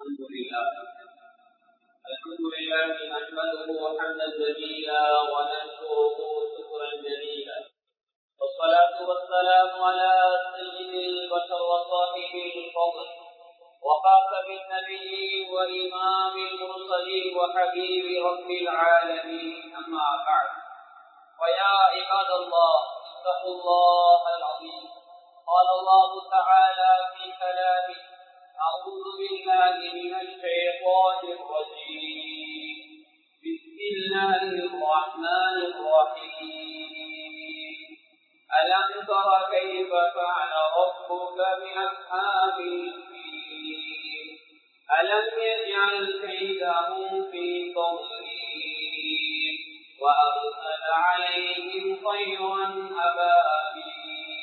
الحمد لله الحمد لله نحمده حمدا جميلا ونشكره شكرا جميلا والصلاة والسلام على سيد البشر وصاحب الفضل وخاتم النبي وإمام المرسلين وحبيب رب العالمين أما بعد ويا عباد الله اتقوا الله العظيم قال الله تعالى في كلامه أعوذ بالله من الشيطان الرجيم بسم الله الرحمن الرحيم ألم تر كيف فعل ربك بأصحاب الفيل ألم يجعل كيدهم في تضليل وأرسل عليهم طيرا أبابيل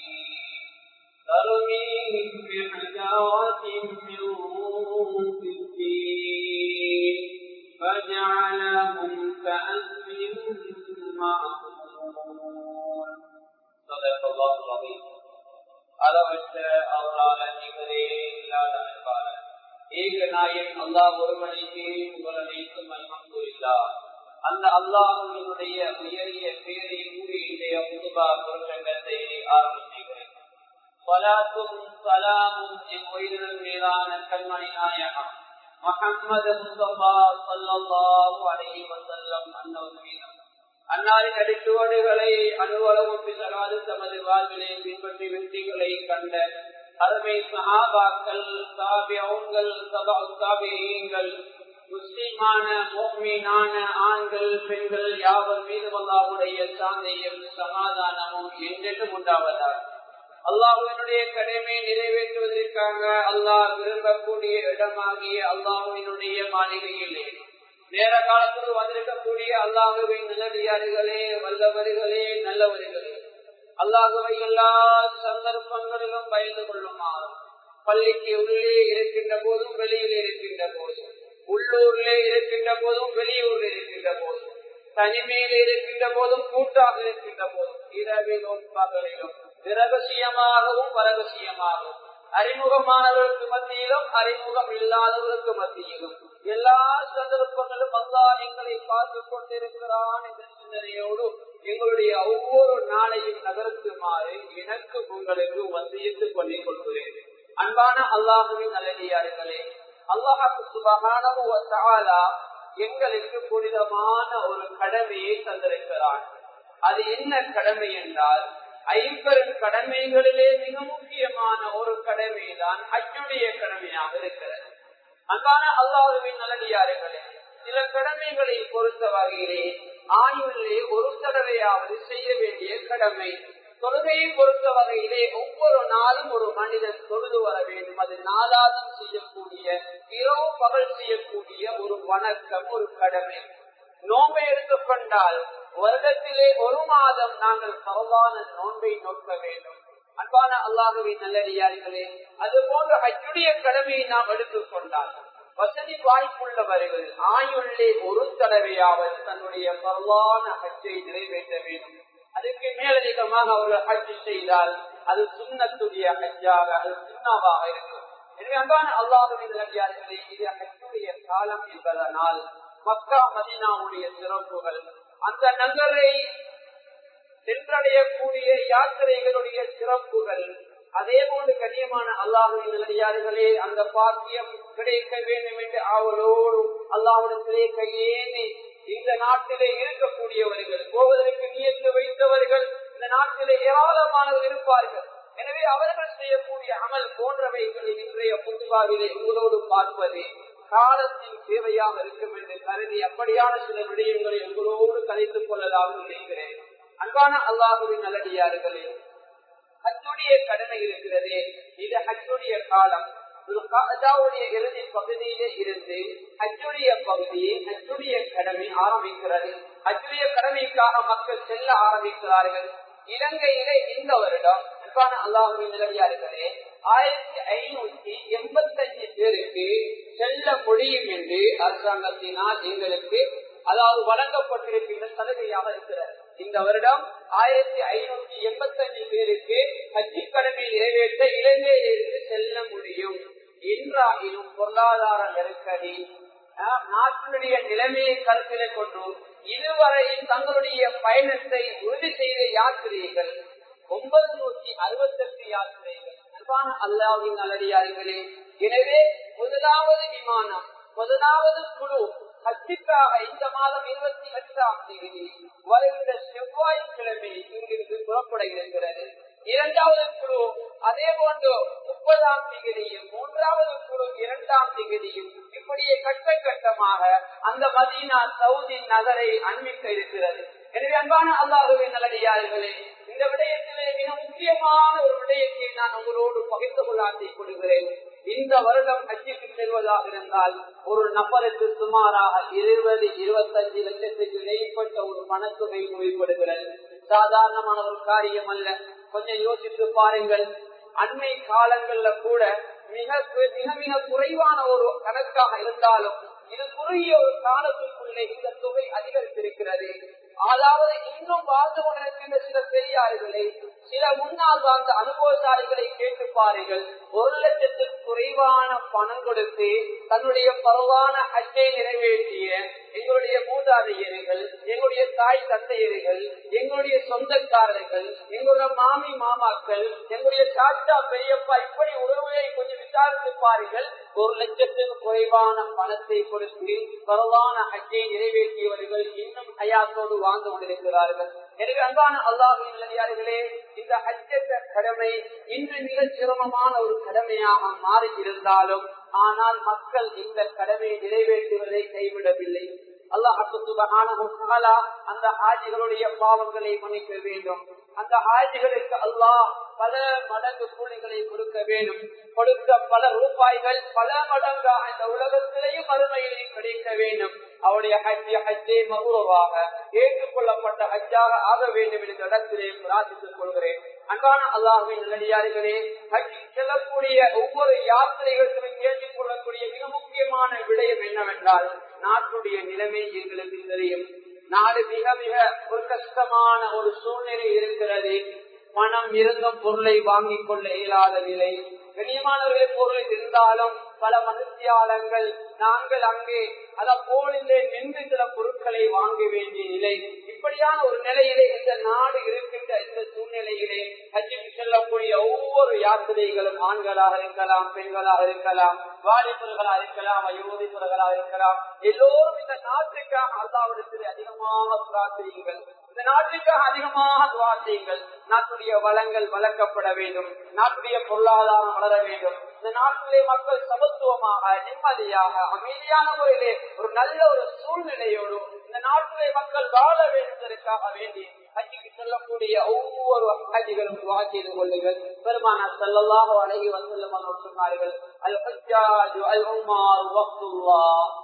ترميهم بحجارة من سجيل فجعلهم كأسف معقول صدق الله العظيم அளவற்ற அவரால் நிகரே இல்லாத அன்பாளர் ஏக நாயன் அல்லாஹ் ஒருவனைக்கு புகழனைக்கும் அல்ஹம்துலில்லா அந்த அல்லாஹுடைய உயரிய பேரை கூறி இன்றைய புதுபா புருஷங்கத்தை ஆரம்பிக்கிறேன் صلاத்தும் சலாமும் என் உயிரின் மீதான கண்மணி நாயகம் முகம்மது முஸ்தபா சல்லல்லாஹு அலைஹி வஸல்லம் அன்னவர் மீதும் அன்னாரின் அடிச்சுவடுகளை அனுவலகம் பிசகாது தமது வாழ்வினை பின்பற்றி வெற்றிகளை கண்ட அருமை சஹாபாக்கள் தாபியங்கள் தாபியங்கள் முஸ்லிமான மோமீனான ஆண்கள் பெண்கள் யாவர் மீது அல்லாவுடைய சாந்தையும் சமாதானமும் என்றென்றும் உண்டாவதாக அல்லாஹுவினுடைய கடமையை நிறைவேற்றுவதற்காக அல்லாஹ் விரும்பக்கூடிய இடமாகிய அல்லாஹுவினுடைய மாளிகையிலே நேர காலத்தில் வந்திருக்கக்கூடிய அல்லாஹுவின் நல்லடியார்களே வல்லவர்களே நல்லவர்களே அல்லாஹுவை எல்லா சந்தர்ப்பங்களிலும் பயந்து கொள்ளுமாறும் பள்ளிக்கு உள்ளே இருக்கின்ற போதும் வெளியில் இருக்கின்ற போதும் உள்ளூர்ல இருக்கின்ற போதும் வெளியூர்ல இருக்கின்ற போதும் தனிமையில் இருக்கின்ற போதும் கூட்டாக இருக்கின்ற போதும் இரவிலும் பகலிலும் இரகசியமாகவும் பரகசியமாகவும் அறிமுகமானவர்களுக்கு மத்தியிலும் அறிமுகம் இல்லாதவர்களுக்கு மத்தியிலும் எல்லா சந்தர்ப்பங்களும் அல்லா எங்களை பார்த்து கொண்டிருக்கிறான் என்ற சிந்தனையோடு எங்களுடைய ஒவ்வொரு நாளையும் நகர்த்துமாறு எனக்கு உங்களுக்கு வந்தியத்துக் கொண்டே கொள்கிறேன் அன்பான அல்லாஹுவின் நல்லடியார்களே அல்லாஹாக்கு சுபகான எங்களுக்கு புனிதமான ஒரு கடமையை தந்திருக்கிறான் அது என்ன கடமை என்றால் ஐம்பெரும் கடமைகளிலே மிக முக்கியமான ஒரு கடமைதான் அச்சுடைய கடமையாக இருக்கிறது அன்பான அல்லாஹுவின் நல்லடியார்களே சில கடமைகளை பொறுத்த வகையிலே ஆயுளிலே ஒரு தடவையாவது செய்ய வேண்டிய கடமை தொழுகையை பொறுத்த வகையிலே ஒவ்வொரு நாளும் ஒரு மனிதன் தொழுது வர வேண்டும் அது நாளாதம் செய்யக்கூடிய இரவு பகல் செய்யக்கூடிய ஒரு வணக்கம் ஒரு கடமை நோம்பை எடுத்துக்கொண்டால் வருடத்திலே ஒரு மாதம் நாங்கள் பரவான நோன்பை நோக்க வேண்டும் அன்பான அல்லாஹுவின் நல்லடியார்களே அது போன்ற அச்சுடைய கடமையை நாம் எடுத்துக்கொண்டால் வசதி வாய்ப்புள்ளவர்கள் ஆயுள்ளே ஒரு தடவையாவது தன்னுடைய பரவான ஹஜ்ஜை நிறைவேற்ற வேண்டும் அதுக்கு மேலதிகமாக அவர்கள் ஹஜ் செய்தால் அது சுண்ணத்துடைய ஹஜ்ஜாக அது சுண்ணாவாக இருக்கும் எனவே அன்பான அல்லாஹுவின் நல்லடியார்களே இது ஹஜ்ஜுடைய காலம் என்பதனால் மக்கா மதினாவுடைய சிறப்புகள் அந்த நகரை சென்றடையக்கூடிய யாத்திரைகளுடைய சிறப்புகள் அதே போன்று கண்ணியமான அல்லாஹுவின் நிலையார்களே அந்த பாக்கியம் கிடைக்க வேண்டும் என்று ஆவலோடு அல்லாஹுடத்திலே கையேந்தி இந்த நாட்டிலே இருக்கக்கூடியவர்கள் போவதற்கு நியத்து வைத்தவர்கள் இந்த நாட்டிலே ஏராளமானவர்கள் இருப்பார்கள் எனவே அவர்கள் செய்யக்கூடிய அமல் போன்றவைகளை இன்றைய புத்துவாவிலே உங்களோடு பார்ப்பது காலத்தின் தேவையாக இருக்கும் என்று கருதி அப்படியான சில விடயங்களை உங்களோடு கலைத்துக் கொள்ளலாம் நினைக்கிறேன் அன்பான அல்லாஹுவின் நல்லடியார்களே ஹஜ்ஜுடைய கடமை இருக்கிறதே இது ஹஜ்ஜுடைய காலம் இறுதி பகுதியில இருந்து ஹஜ்ஜுடைய பகுதியை ஹஜ்ஜுடைய கடமை ஆரம்பிக்கிறது ஹஜ்ஜுடைய கடமைக்காக மக்கள் செல்ல ஆரம்பிக்கிறார்கள் இலங்கையிலே இந்த வருடம் அன்பான அல்லாஹுவின் நிலையார்களே ஆயிரத்தி ஐநூத்தி எண்பத்தி அஞ்சு பேருக்கு செல்ல முடியும் என்று அரசாங்கத்தினால் எங்களுக்கு அதாவது வழங்கப்பட்டிருக்கின்ற சலுகையாக இருக்கிறது இந்த வருடம் ஆயிரத்தி ஐநூத்தி எண்பத்தி அஞ்சு பேருக்கு ஹஜ்ஜி கடமை நிறைவேற்ற இலங்கையிலிருந்து செல்ல முடியும் என்றாயினும் பொருளாதார நெருக்கடி நாட்டினுடைய நிலைமையை கருத்திலே கொண்டு இதுவரையில் தங்களுடைய பயணத்தை உறுதி செய்த யாத்திரைகள் ஒன்பது நூற்றி அறுபத்தி எட்டு யாத்திரைகள் அன்பான அல்லாவின் நல்லடியார்களே எனவே முதலாவது விமானம் முதலாவது குழு ஹஜ்ஜுக்காக இந்த மாதம் இருபத்தி எட்டாம் தேதி வருகிற செவ்வாய்க்கிழமை இங்கிருந்து புறப்பட இருக்கிறது இரண்டாவது குழு அதே போன்று முப்பதாம் திகதியும் மூன்றாவது குழு இரண்டாம் திகதியும் இப்படியே கட்ட கட்டமாக அந்த மதீனா சவுதி நகரை அண்மிக்க இருக்கிறது எனவே அன்பான அல்லாஹுவின் நல்லடியார்களே இந்த விடயத்திலே மிக முக்கியமான ஒரு விடயத்தை நான் உங்களோடு பகிர்ந்து கொள்ள ஆசைப்படுகிறேன் இந்த வருடம் ஹஜ்ஜுக்கு செல்வதாக இருந்தால் ஒரு நபருக்கு சுமாராக இருபது இருபத்தஞ்சு லட்சத்துக்கு இடைப்பட்ட ஒரு பணத்தொகை தேவைப்படுகிறது சாதாரணமான ஒரு காரியம் அல்ல கொஞ்சம் யோசித்து பாருங்கள் அண்மை காலங்கள்ல கூட மிக மிக மிக குறைவான ஒரு கணக்காக இருந்தாலும் இது குறுகிய ஒரு காலத்திற்குள்ளே இந்த தொகை அதிகரித்திருக்கிறது அதாவது இன்னும் வாழ்ந்து கொண்டிருக்கின்ற சில பெரியார்களை சில முன்னாள் வாழ்ந்த அனுபவசாலிகளை கேட்டு பாருங்கள் ஒரு லட்சத்துக்கு குறைவான பணம் கொடுத்து தன்னுடைய பரவான ஹஜ்ஜை நிறைவேற்றிய எங்களுடைய மூதாதையர்கள் எங்களுடைய தாய் தந்தையர்கள் எங்களுடைய சொந்தக்காரர்கள் எங்களுடைய மாமி மாமாக்கள் எங்களுடைய தாத்தா பெரியப்பா இப்படி உறவுகளை கொஞ்சம் விசாரித்து பாருங்கள் ஒரு லட்சத்துக்கு குறைவான பணத்தை கொடுத்து பரவான ஹஜ்ஜை நிறைவேற்றியவர்கள் இன்னும் ஹயாத்தோடு வாழ்ந்து கொண்டிருக்கிறார்கள் எனவே அன்பான அல்லாஹின் இந்த ஹஜ்ஜத்த கடமை இன்று மிக சிரமமான ஒரு கடமையாக மாறி இருந்தாலும் ஆனால் மக்கள் இந்த கடமையை நிறைவேற்றுவதை கைவிடவில்லை அல்லாஹ் அந்த ஆட்சிகளுடைய பாவங்களை மன்னிக்க வேண்டும் அந்த ஆட்சிகளுக்கு அல்லாஹ் பல மடங்கு கூலிகளை கொடுக்க வேண்டும் கொடுத்த பல ரூபாய்கள் பல மடங்காக இந்த உலகத்திலேயும் மறுமையிலையும் கிடைக்க வேண்டும் அவருடைய ஹஜ்ஜி ஹஜ்ஜே மகுரவாக ஏற்றுக்கொள்ளப்பட்ட ஹஜ்ஜாக ஆக வேண்டும் என்ற இடத்திலே பிரார்த்தித்துக் கொள்கிறேன் அன்பான அல்லாஹின் நல்லடியார்களே ஹஜ்ஜி செல்லக்கூடிய ஒவ்வொரு யாத்திரைகளுக்கும் கேட்டுக் கொள்ளக்கூடிய மிக முக்கியமான விடயம் என்னவென்றால் நாட்டுடைய நிலைமை எங்களுக்கு தெரியும் நாடு மிக மிக ஒரு கஷ்டமான ஒரு சூழ்நிலை இருக்கிறது பணம் இருந்தும் பொருளை வாங்கிக் கொள்ள இயலாத நிலை கண்ணியமானவர்களே பொருள் இருந்தாலும் பல மனுஷியாளங்கள் நாங்கள் அங்கே அத போலிலே நின்று சில பொருட்களை வாங்க வேண்டிய நிலை இப்படியான ஒரு நிலையிலே இந்த நாடு இருக்கின்ற இந்த சூழ்நிலையிலே ஹஜ்ஜுக்கு செல்லக்கூடிய ஒவ்வொரு யாத்திரைகளும் ஆண்களாக இருக்கலாம் பெண்களாக இருக்கலாம் வாலிபர்களாக இருக்கலாம் அயோதிபர்களாக இருக்கலாம் எல்லோரும் இந்த நாட்டுக்காக அல்லாவிடத்தில் அதிகமாக பிரார்த்தியுங்கள் இந்த நாட்டுக்காக அதிகமாக துவா செய்யுங்கள் நாட்டுடைய வளங்கள் வளர்க்கப்பட வேண்டும் நாட்டுடைய பொருளாதாரம் வளர வேண்டும் இந்த நாட்டிலே மக்கள் சமத்துவமாக நிம்மதியாக அமைதியான முறையிலே ஒரு நல்ல ஒரு சூழ்நிலையோடு இந்த நாட்டிலே மக்கள் வாழ வேண்டுவதற்காக வேண்டி ஹஜ்ஜிக்கு செல்லக்கூடிய ஒவ்வொரு ஹஜ்ஜிகளும் துவா செய்து கொள்ளுங்கள் பெருமான செல்லல்லாக அழகி வந்துள்ள மனோர் சொன்னார்கள் அல் ஹஜ்ஜாஜு அல் உமார் வக்துல்லா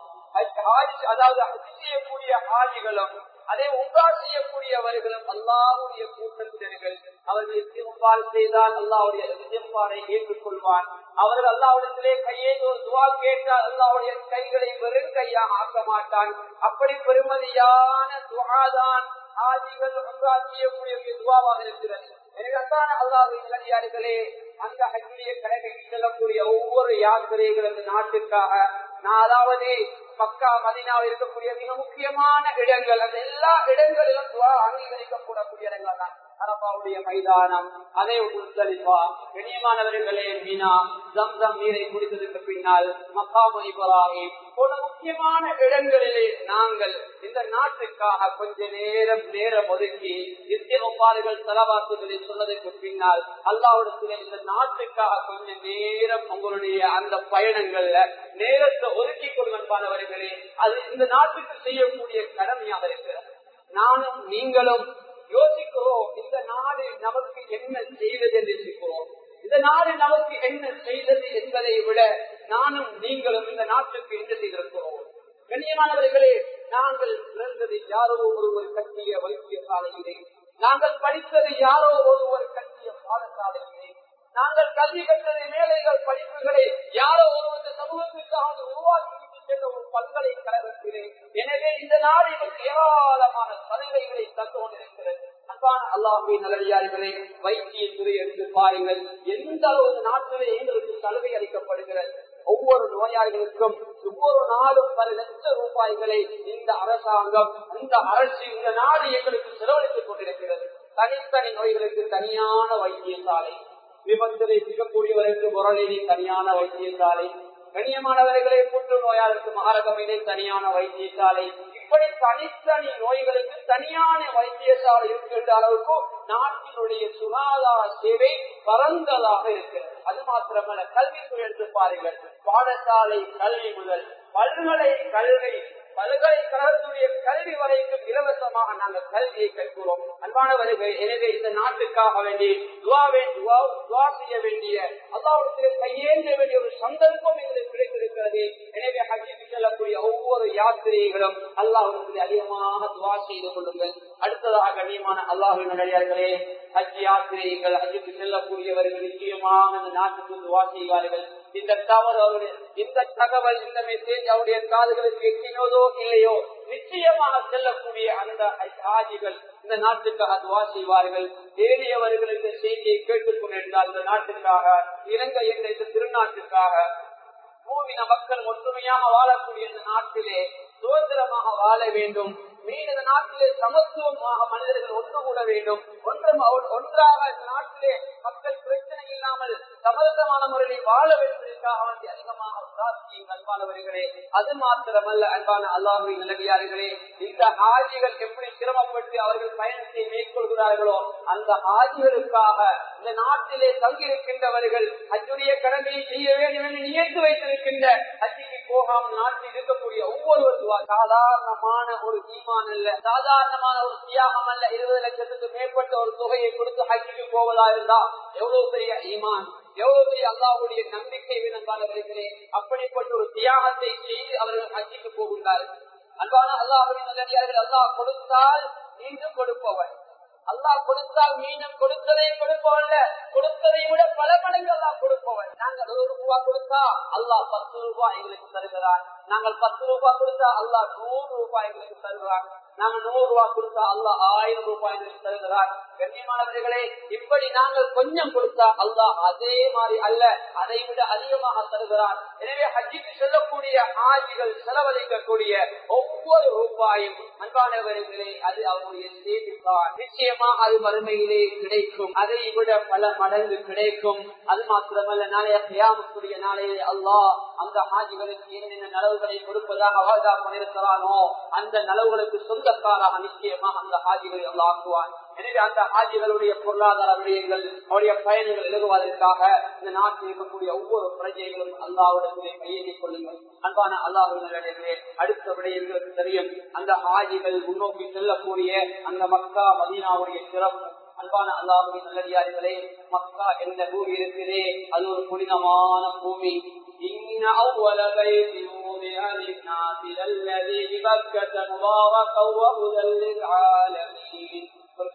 அதாவது ஹஜ் செய்யக்கூடிய ஹாஜிகளும் அதே உங்கா செய்யக்கூடியவர்களும் அல்லாவுடைய கூட்டத்தினர்கள் அவர்கள் இஸ்திஃபார் செய்தால் அல்லாவுடைய இஸ்திஃபாரை ஏற்றுக்கொள்வான் அவர்கள் அல்லாவிடத்திலே கையை ஒரு துவா கேட்டால் அல்லாவுடைய கைகளை வெறும் கையாக ஆக்க மாட்டான் அப்படி பெருமதியான துவாதான் ஆதிகள் உங்கா செய்யக்கூடிய துவாவாக இருக்கிறது எனவே அன்பான அல்லாவின் நல்லடியார்களே அந்த ஹஜ்ஜுடைய கடமைக்கு செல்லக்கூடிய ஒவ்வொரு யாத்திரைகள் அந்த நாட்டுக்காக நான் அதாவது மக்கா மதினாவில் இருக்கக்கூடிய மிக முக்கியமான இடங்கள் அந்த எல்லா இடங்களிலும் துவா அங்கீகரிக்கப்படக்கூடிய இடங்கள் தான் அரபாவுடைய மைதானம் அதே முஸ்தலிஃபா கண்ணியமானவர்களே மீனா ஜம்சம் நீரை குடித்ததற்கு பின்னால் மக்காமு இப்ராஹிம் போன்ற முக்கியமான இடங்களிலே நாங்கள் இந்த நாட்டுக்காக கொஞ்ச நேரம் நேரம் ஒதுக்கி நித்தியப்பாடுகள் தலவாக்குகளை சொன்னதற்கு பின்னால் அல்லாவிடத்திலே இந்த நாட்டுக்காக கொஞ்ச நேரம் உங்களுடைய அந்த பயணங்கள்ல நேரத்தை ஒதுக்கி கொள்வன்பானவர்களே அது இந்த நாட்டுக்கு செய்யக்கூடிய கடமையாக இருக்கிறது நானும் நீங்களும் யோசிக்கிறோம் இந்த நாடு நமக்கு என்ன செய்தது என்று யோசிக்கிறோம் இந்த நாடு நமக்கு என்ன செய்தது என்பதை விட நானும் நீங்களும் இந்த நாட்டுக்கு என்ன செய்திருக்கிறோம் கண்ணியமானவர்களே நாங்கள் பிறந்தது யாரோ ஒருவர் கட்டிய வைத்தியசாலையிலே நாங்கள் படித்தது யாரோ ஒருவர் கட்டிய பாடசாலையிலே நாங்கள் கல்வி கற்றது மேலைகள் படிப்புகளை யாரோ ஒருவர் சமூகத்திற்காக உருவாக்கி சென்ற ஒரு பல்கலைக்கழகத்திலே எனவே இந்த நாடு ஏராளமான சலுகைகளை தந்து கொண்டிருக்கிறது அன்பான அல்லாஹுவின் நல்லடியார்களே வைத்தியத்துறை எடுத்து பாருங்கள் எந்த அளவு நாட்டிலே எங்களுக்கு சலுகை அளிக்கப்படுகிறது ஒவ்வொரு நோயாளிகளுக்கும் ஒவ்வொரு நாளும் பல லட்சம் ரூபாய்களை இந்த அரசாங்கம் இந்த அரசு இந்த நாடு எங்களுக்கு செலவழித்துக் கொண்டிருக்கிறது தனித்தனி நோய்களுக்கு தனியான வைத்தியசாலை விபத்திலே சிக்கக்கூடியவருக்கு முரளினி தனியான வைத்தியசாலை கண்ணியமானவர்களை புற்று நோயாளருக்கு மாரகமிலே தனியான வைத்தியசாலை இப்படி தனித்தனி நோய்களுக்கு தனியான வைத்தியசாலை இருக்கின்ற அளவுக்கு நாட்டினுடைய சுகாதார சேவை பரந்ததாக இருக்கிறது அது மாத்திரமல்ல கல்வித்துறை எடுத்து பாருங்கள் பாடசாலை கல்வி முதல் பல்கலை கல்வி பல்கலைக்கழகத்துடைய கல்வி வரைக்கும் இலவசமாக நாங்கள் கல்வியை கற்கிறோம் அன்பானவர்கள் எனவே இந்த நாட்டுக்காக வேண்டி துவா செய்ய வேண்டிய அல்லாவுக்கு கையேந்த வேண்டிய ஒரு சந்தர்ப்பம் எங்களுக்கு கிடைத்திருக்கிறது எனவே ஹஜ்ஜுக்கு செல்லக்கூடிய ஒவ்வொரு யாத்திரைகளும் அல்லாஹுக்கு அதிகமாக துவா செய்து கொள்ளுங்கள் அடுத்ததாக கண்ணியமான அல்லாஹின் நடிகார்களே ஹஜ் யாத்திரைகள் ஹஜ்ஜுக்கு செல்லக்கூடியவர்கள் நிச்சயமாக இந்த நாட்டுக்கு துவா செய்வார்கள் இந்த தவறு அவருடைய இந்த தகவல் இந்த மெசேஜ் அவருடைய காதுகளுக்கு எட்டினதோ இல்லையோ நிச்சயமாக செல்லக்கூடிய அந்த ஹாஜிகள் இந்த நாட்டுக்காக துவா செய்வார்கள் தேடியவர்கள் இந்த செய்தியை கேட்டுக் கொண்டிருந்தால் இந்த நாட்டுக்காக இலங்கை என்ற இந்த திருநாட்டுக்காக பூமின மக்கள் ஒற்றுமையாக வாழக்கூடிய இந்த நாட்டிலே சுதந்திரமாக வாழ வேண்டும் மீன் இந்த நாட்டிலே சமத்துவமாக மனிதர்கள் ஒன்று கூட வேண்டும் ஒன்றும் ஒன்றாக இந்த நாட்டிலே மக்கள் பிரச்சனை இல்லாமல் சமதமான முறையில் வாழ வேண்டுவதற்காக வேண்டி அதிகமாக பிரார்த்தியும் அன்பானவர்களே அது மாத்திரமல்ல அன்பான அல்லாஹுவின் நிலவியார்களே இந்த ஹாஜிகள் எப்படி சிரமப்பட்டு அவர்கள் பயணத்தை மேற்கொள்கிறார்களோ அந்த ஹாஜிகளுக்காக இந்த நாட்டிலே தங்கியிருக்கின்றவர்கள் அச்சுடைய கடமையை செய்ய வேண்டும் என்று நினைத்து வைத்திருக்கின்ற அச்சிக்கு போகாமல் நாட்டில் இருக்கக்கூடிய ஒவ்வொருவரும் சாதாரணமான ஒரு ஈமான் அல்ல சாதாரணமான ஒரு தியாகம் அல்ல இருபது லட்சத்துக்கு மேற்பட்ட ஒரு தொகையை கொடுத்து ஹஜ்ஜுக்கு போவதா இருந்தா எவ்வளவு பெரிய ஈமான் எவ்வளவு பெரிய அல்லாவுடைய நம்பிக்கை வினம்பாளர்களே அப்படிப்பட்ட ஒரு தியாகத்தை செய்து அவர்கள் ஹஜ்ஜுக்கு போகின்றார்கள் அன்பான அல்லாஹுடைய நல்லடியார்கள் அல்லாஹ் கொடுத்தால் மீண்டும் கொடுப்பவன் அல்லாஹ் கொடுத்தால் மீண்டும் கொடுத்ததை கொடுப்பவன் கொடுத்ததை விட பல மடங்கு அல்லாஹ் கொடுப்பவன் நாங்கள் ஒரு ரூபாய் கொடுத்தா அல்லாஹ் பத்து ரூபாய் எங்களுக்கு தருகிறான் நாங்கள் பத்து ரூபாய் கொடுத்தா அல்லாஹ் நூறு ரூபாய் எங்களுக்கு தருகிறான் நாங்க நூறு ரூபாய் கொடுத்தா அல்லாஹ் ஆயிரம் ரூபாய் எங்களுக்கு தருகிறான் கண்ணியமானவர்களே இப்படி நாங்கள் கொஞ்சம் கொடுத்தா அல்லாஹ் அதே மாதிரி அல்ல அதை விட அதிகமாக தருகிறான் எனவே ஹஜ்ஜிக்கு செல்லக்கூடிய ஆஜிகள் செலவழிக்கக்கூடிய ஒவ்வொரு ரூபாயும் அன்பானவர்களே அது அவருடைய சேமிப்பார் நிச்சயமாக அது மறுமையிலே கிடைக்கும் அதை விட பல மடங்கு கிடைக்கும் அது மாத்திரமல்ல நாளைய கியாமக்கூடிய நாளையே அல்லாஹ் அந்த ஹாஜிகளுக்கு என்னென்ன நலவுகளை கொடுப்பதாக வாதா பண்ணிருக்கிறானோ அந்த நலவுகளுக்கு சொந்தக்காராக நிச்சயமாக அந்த ஹாஜிகளை அல்லாஹ் ஆக்குவான் எனவே அந்த ஹாஜிகளுடைய பொருளாதார விடயங்கள் அவருடைய பயணங்கள் எழுதுவதற்காக இந்த நாட்டில் இருக்கக்கூடிய ஒவ்வொரு பிரஜைகளும் அல்லாவிடத்திலே கையெழுதிக் கொள்ளுங்கள் அன்பான அல்லாஹுடைய அடுத்த விடயங்களுக்கு தெரியும் அந்த ஹாஜிகள் முன்னோக்கி செல்லக்கூடிய அந்த மக்கா மதீனாவுடைய சிறப்பு அன்பான அல்லாஹுவின் நல்லடியார்களே மக்கா என்ற பூமி இருக்கிறே அது ஒரு புனிதமான பூமி إن أول بيت وضع للناس الذي ببكة مباركا وهدى للعالمين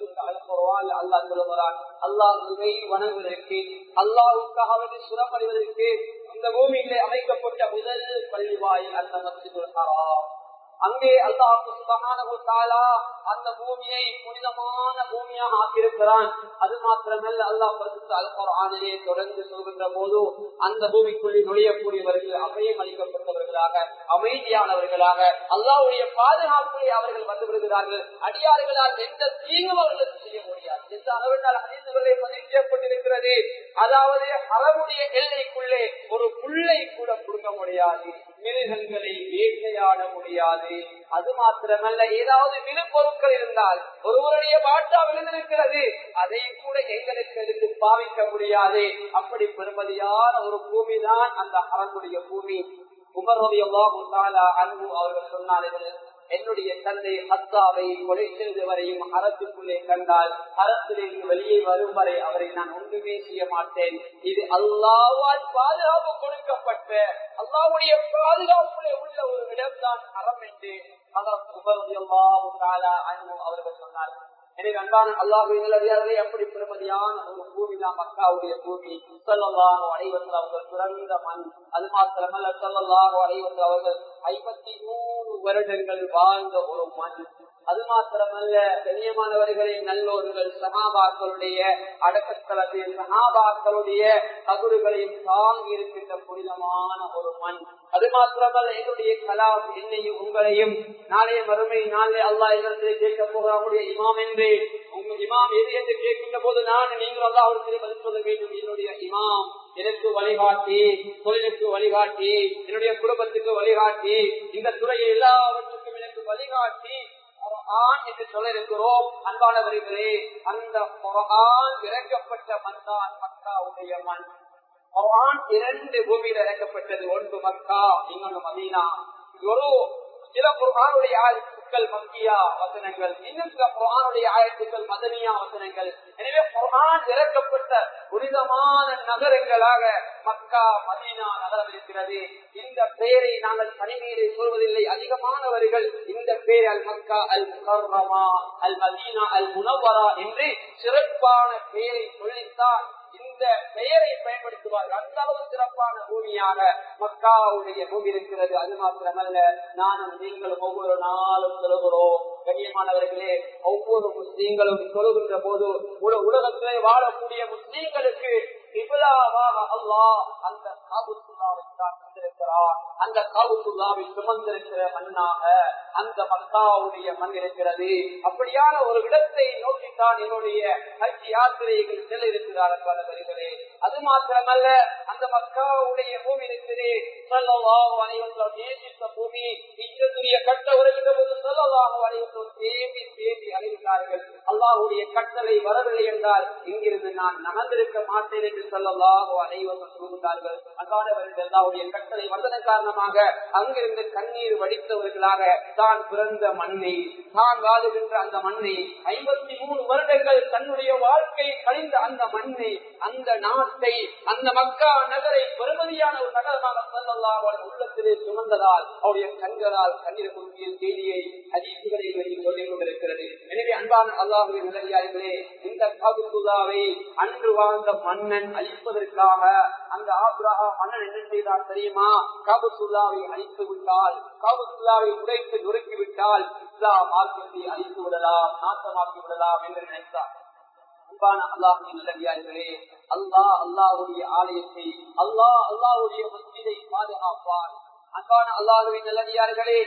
அல்லாஹ் சொல்லுகிறான் அல்லாஹ் வணங்குவதற்கு அல்லாவுக்காக சுரமடைவதற்கு இந்த பூமியிலே அமைக்கப்பட்ட முதல் பள்ளிவாயில் அந்த மசிதுல் ஹராம் அங்கே அல்லாஹு சுபகானா அந்த பூமியை புனிதமான பூமியாக ஆக்கியிருக்கிறான் அது மாத்திரமல்ல அல்லாஹ் பரிசுத்த அல்பரானிலே தொடர்ந்து சொல்கின்ற போது அந்த பூமிக்குள்ளே நுழையக்கூடியவர்கள் அபயம் அளிக்கப்பட்டவர்களாக அமைதியானவர்களாக அல்லாவுடைய பாதுகாப்பிலே அவர்கள் வந்து விடுகிறார்கள் அடியார்களால் எந்த தீங்கும் அவர்களுக்கு செய்ய முடியாது எந்த அளவினால் அறிந்தவர்களை பதிவு செய்யப்பட்டிருக்கிறது அதாவது அறவுடைய எல்லைக்குள்ளே ஒரு புள்ளை கூட கொடுக்க முடியாது மிருகங்களை வேட்டையாட முடியாது அது மாத்திரமல்ல ஏதாவது விழுப்பொருட்கள் இருந்தால் ஒருவருடைய பாட்டா விழுந்திருக்கிறது அதை கூட எங்களுக்கு எடுத்து பாவிக்க முடியாது அப்படி பெருமதியான ஒரு பூமி தான் அந்த அரங்குடைய பூமி உமர்வதி அன்பு அவர்கள் சொன்னார்கள் என்னுடைய தந்தை ஹத்தாவை கொலை செய்த வரையும் அறத்துக்குள்ளே கண்டால் அறத்திலிருந்து வெளியே வரும் வரை அவரை நான் ஒன்றுமே செய்ய மாட்டேன் இது அல்லாவால் பாதுகாப்பு கொடுக்கப்பட்ட அல்லாவுடைய பாதுகாப்புல உள்ள ஒரு இடம்தான் அறம் என்று அவர்கள் சொன்னார்கள் எனவே அன்பான அல்லாஹுவினே அப்படி பெருமதியான ஒரு பூமி தான் மக்காவுடைய பூமி சொல்லலாக அனைவர்கள் அவர்கள் பிறந்த மண் அது மாத்திரமல்ல சொல்லலாக அனைவர்கள் அவர்கள் ஐம்பத்தி மூணு வருடங்கள் வாழ்ந்த ஒரு மண் அது மாத்திரமல்ல கண்ணியமானவர்களின் நல்லோர்கள் சகாபாக்களுடைய அடக்கத்தளத்தில் சகாபாக்களுடைய ககுறுகளையும் தாங்கி இருக்கின்ற புனிதமான ஒரு மண் அது மாத்திரமல்ல என்னுடைய கலாம் என்னையும் உங்களையும் நாளைய மறுமை நாளே அல்லா இடத்திலே கேட்க போகிறாருடைய இமாம் என்று உங்க இமாம் எது என்று கேட்கின்ற போது நான் நீங்கள் அல்லா அவருக்கு பதில் சொல்ல வேண்டும் என்னுடைய இமாம் எனக்கு வழிகாட்டி தொழிலுக்கு வழிகாட்டி என்னுடைய குடும்பத்துக்கு வழிகாட்டி இந்த துறையை எல்லாவற்றுக்கும் எனக்கு வழிகாட்டி குரான் என்று சொல்ல இருக்கிறோம் அன்பானவர்களே அந்த குரான் இறக்கப்பட்ட மண் தான் மக்காவுடைய மண் குரான் இரண்டு பூமியில் இறக்கப்பட்டது ஒன்று மக்கா இன்னொன்று மதீனா ஒரு சில குரானுடைய ஆயத்துக்கள் மக்கியா வசனங்கள் இன்னும் சில குரானுடைய ஆயத்துக்கள் மதனியா வசனங்கள் எனவே குரான் இறக்கப்பட்ட புனிதமான நகரங்களாக மக்கா மதீனா நகரம் இருக்கிறது இந்த பெயரை நாங்கள் தனிமீறி சொல்வதில்லை அதிகமானவர்கள் இந்த பெயர் அல் மக்கா அல் முகர்ரமா அல் மதீனா அல் முனவரா என்று சிறப்பான பெயரை சொல்லித்தான் இந்த பெயரை பயன்படுத்துவார்கள் அந்த அளவு சிறப்பான பூமியாக மக்காவுடைய பூமி இருக்கிறது அது மாத்திரமல்ல நானும் நீங்களும் ஒவ்வொரு நாளும் சொல்லுகிறோம் கண்ணியமானவர்களே ஒவ்வொரு முஸ்லீம்களும் சொல்லுகின்ற போது உலகத்திலே வாழக்கூடிய முஸ்லீம்களுக்கு அல்லாஹ் அந்த காபுத்துல்லாவை தான் தந்திருக்கிறார் அந்த காபுத்துல்லாவை சுமந்திருக்கிற மண்ணாக அந்த மக்காவுடைய மண் இருக்கிறது அப்படியான ஒரு இடத்தை நோக்கித்தான் என்னுடைய ஹஜ் யாத்திரைகள் செல்ல இருக்கிறார் என்பவர்களே அது மாத்திரமல்ல அந்த மக்காவுடைய பூமி இருக்கிறது சொல்லலாம் அனைவரும் நேசித்த பூமி இச்சத்துடைய கட்ட உறவுகிற போது சொல்லலாம் அனைவரும் தேவி தேவி அறிவித்தார்கள் அல்லாஹுடைய கட்டளை வரவில்லை என்றால் இங்கிருந்து நான் நகர்ந்திருக்க மாட்டேன் என்று சொல்லலாம் அனைவரும் சொல்லுகிறார்கள் அன்பானவர்கள் அல்லாவுடைய கட்டளை வந்ததன் காரணமாக அங்கிருந்து கண்ணீர் வடித்தவர்களாக தான் பிறந்த மண்ணை தான் வாழுகின்ற அந்த மண்ணை ஐம்பத்தி மூணு வருடங்கள் தன்னுடைய வாழ்க்கை கழிந்த அந்த மண்ணை அந்த நாட்டை அந்த மக்கா நகரை பெருமதியான ஒரு நகரமாக சொல்லலாம் உள்ளத்திலே சுமந்ததால் அவருடைய கண்களால் கண்ணீர் கொடுக்கிய செய்தியை அதிகளை வெளியில் சொல்லிக் கொண்டிருக்கிறது எனவே அன்பான அல்லாஹுடைய நிலையாளர்களே இந்த காபுத்துல்லாவை அன்று வாழ்ந்த மன்னன் அழிப்பதற்காக அந்த ஆப்ரஹா மன்னன் என்ன செய்தார் தெரியுமா காபுத்துல்லாவை அழித்து விட்டால் காபுத்துல்லாவை உடைத்து நொறுக்கி விட்டால் இஸ்லாம் மார்க்கத்தை அழித்து விடலாம் நாசமாக்கி விடலாம் என்று நினைத்தார் அன்பான அல்லாஹின் நல்லடியார்களே அல்லாஹ் அல்லாஹுடைய ஆலயத்தை அல்லாஹ் அல்லாஹுடைய மஸ்ஜிதை பாதுகாப்பார் அன்பான அல்லாஹுவின் நல்லடியார்களே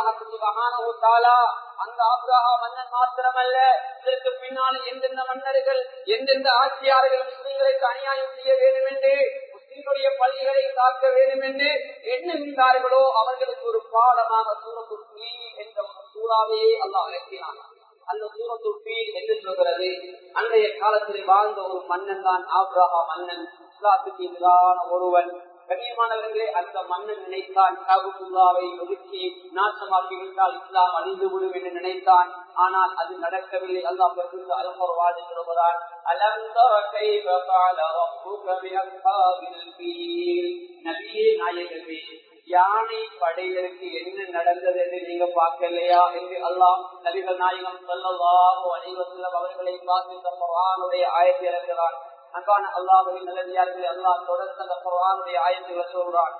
அல்லாஹாலா அந்த ஆப்ரஹா மன்னன் மாத்திரமல்ல இதற்கு பின்னால் எந்தெந்த மன்னர்கள் எந்தெந்த ஆட்சியாளர்கள் முஸ்லீம்களுக்கு அநியாயம் செய்ய வேண்டும் என்று முஸ்லீம்களுடைய பள்ளிகளை தாக்க வேண்டும் என்று எண்ணுகின்றார்களோ அவர்களுக்கு ஒரு பாடமாக சூரத்து என்ற சூறாவையே அல்லாஹ் அழைக்கிறான் அந்த சூரத்து என்று சொல்கிறது அன்றைய காலத்தில் வாழ்ந்த ஒரு மன்னன் தான் ஆப்ரஹா மன்னன் இஸ்லாத்துக்கு எதிரான ஒருவன் கண்ணியமானவர்களே அந்த மன்னன் நினைத்தான் காபுல்லாவை ஒதுக்கி நாசமாக்கி விட்டால் இஸ்லாம் அழிந்து விடும் என்று நினைத்தான் ஆனால் அது நடக்கவில்லை அல்லாஹ் பரிசுத்த அல்பர் வாழ்ந்து சொல்கிறான் அலம் தர கைஃப ஃபஅல ரப்புக பிஅஸ்ஹாபில் ஃபீல் நபியே நாயகமே யானை படைகளுக்கு என்ன நடந்தது என்று நீங்க பார்க்கலையா என்று அல்லாஹ் நபிகள் நாயகம் சொல்லலாம் அனைவசல்லம் அவர்களை பார்த்து இந்த குரானுடைய ஆயத்தை இறக்கிறான் அன்பான அல்லாஹுவின் நல்லதியார்களே அல்லாஹ் தொடர்ந்து அந்த குரானுடைய ஆயத்துகளை சொல்றான்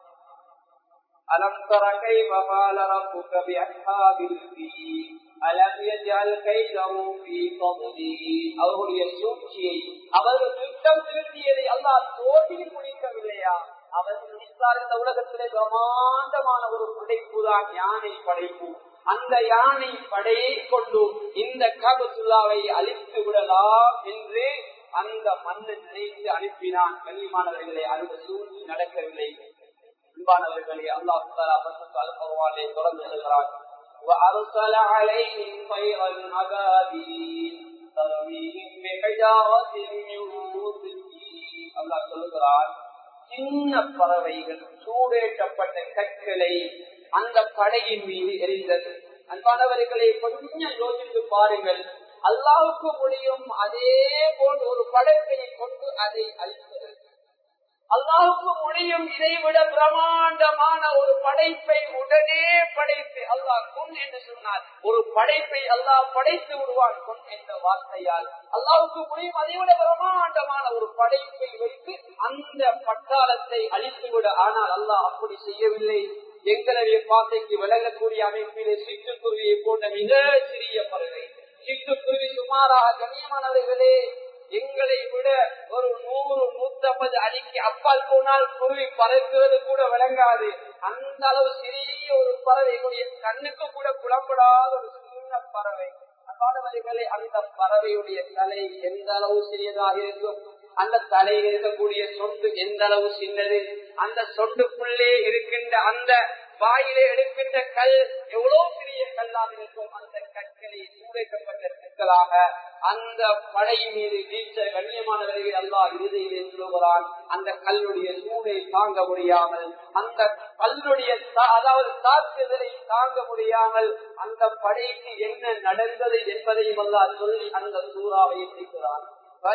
அலம் தர கைஃப ஃபஅல ரப்புக பிஅஸ்ஹாபில் ஃபீல் அலம் யஜ்அல் கைதஹு ஃபீ தضلீல் அவர்களுடைய சூழ்ச்சியை அவர்கள் திட்டம் திருத்தியதை அல்லாஹ் தோல்வி முடிக்கவில்லையா அவர்கள் நினைத்தார் இந்த உலகத்திலே பிரமாண்டமான ஒரு படைப்பு தான் யானை படைப்பு அந்த யானை படையை கொண்டு இந்த காபத்துல்லாவை அழித்து விடலாம் என்று அந்த மன்னன் நினைத்து அனுப்பினான் கண்ணியமானவர்களே அந்த சூழ்ச்சி நடக்கவில்லை அன்பானவர்களே அல்லாஹாலே தொடர்ந்து எழுகிறார் وأرسل عليهم طيرا أبابيل ترميهم بحجارة من سجيل الله சொல்லுகிறார் சின்ன பறவைகள் சூடேற்றப்பட்ட கற்களை அந்த படையின் மீது எரிந்தது அன்பானவர்களை கொஞ்சம் யோசித்து பாருங்கள் அல்லாவுக்கு முடியும் அதே போன்ற ஒரு படைப்பை கொண்டு அதை அழிப்பதற்கு அல்லாவுக்கு முடியும் இதைவிட பிரமாண்டமான ஒரு படைப்பை உடனே படைத்து அல்லாஹ் கொன் என்று சொன்னார் ஒரு படைப்பை அல்லாஹ் படைத்து விடுவான் கொன் என்ற வார்த்தையால் அல்லாவுக்கு முடியும் அதைவிட பிரமாண்டமான ஒரு படைப்பை வைத்து அந்த பட்டாளத்தை அழித்து விட ஆனால் அல்லாஹ் அப்படி செய்யவில்லை எங்களை எங்களுடைய பாசைக்கு விளங்கக்கூடிய அமைப்பிலே சிட்டுக்குருவியை போன்ற மிக சிறிய பறவை சிட்டுக்குருவி சுமாராக கண்ணியமானவர்களே எங்களை விட ஒரு நூறு நூத்தம்பது அடிக்கு அப்பால் போனால் குருவி பறக்கிறது கூட விளங்காது அந்த அளவு சிறிய ஒரு பறவை எங்களுடைய கண்ணுக்கு கூட புலப்படாத ஒரு சின்ன பறவை அப்பாடவர்களே அந்த பறவையுடைய தலை எந்த அளவு சிறியதாக இருக்கும் அந்த தலையில் இருக்கக்கூடிய சொட்டு எந்த அளவு சின்னது அந்த சொட்டுக்குள்ளே இருக்கின்ற அந்த வாயிலே எடுக்கின்ற கல் எவ்வளவு சிறிய கல்லாக இருக்கும் அந்த கற்களை சூடைக்கப்பட்ட கற்களாக அந்த படை மீது வீச்ச கண்ணியமானவர்கள் அல்லா இறுதியில் சொல்லுகிறான் அந்த கல்லுடைய சூடை தாங்க முடியாமல் அந்த கல்லுடைய அதாவது தாக்குதலை தாங்க முடியாமல் அந்த படைக்கு என்ன நடந்தது என்பதையும் அல்லா சொல்லி அந்த சூறாவை முடிக்கிறான்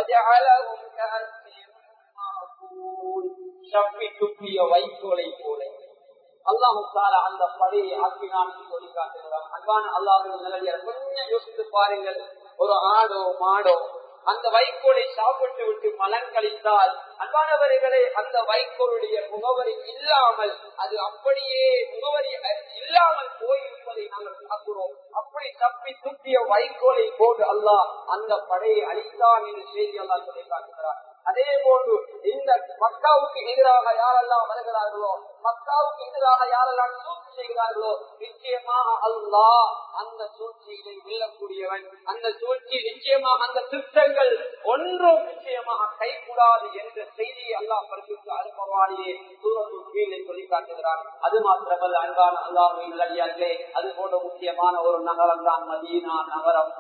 சப்பி துப்பிய வைக்கோலை போல அல்லாஹு அந்த படையை ஆக்கினான் சொல்லி காட்டுகிறான் அன்பான அல்லாஹு நிலையர் கொஞ்சம் யோசித்து பாருங்கள் ஒரு ஆடோ மாடோ அந்த வைக்கோலை சாப்பிட்டு விட்டு மலன் கழித்தால் அன்பானவர்களே அந்த வைக்கோளுடைய முகவரி இல்லாமல் அது அப்படியே முகவரி இல்லாமல் போயிருப்பதை நாங்கள் பார்க்கிறோம் அப்படி தப்பி துப்பிய வைக்கோலை போட்டு அல்லாஹ் அந்த படையை அழித்தான் என்று செய்தி அல்லாஹ் சொல்லி காட்டுகிறார் அதே போன்று இந்த மக்காவுக்கு எதிராக யாரெல்லாம் வருகிறார்களோ மக்காவுக்கு எதிராக யாரெல்லாம் சூழ்ச்சி செய்கிறார்களோ நிச்சயமாக அல்லாஹ் அந்த சூழ்ச்சியை வெல்லக்கூடியவன் அந்த சூழ்ச்சி நிச்சயமாக அந்த திட்டங்கள் ஒன்றும் நிச்சயமாக கைகூடாது என்ற செய்தியை அல்லாஹ் பரிசுக்கு அனுபவாளியே சூரத்து கீழே சொல்லி காட்டுகிறான் அது மாத்திரமல்ல அன்பான அல்லாஹே அது போன்ற முக்கியமான ஒரு நகரம் தான் மதீனா நகரம்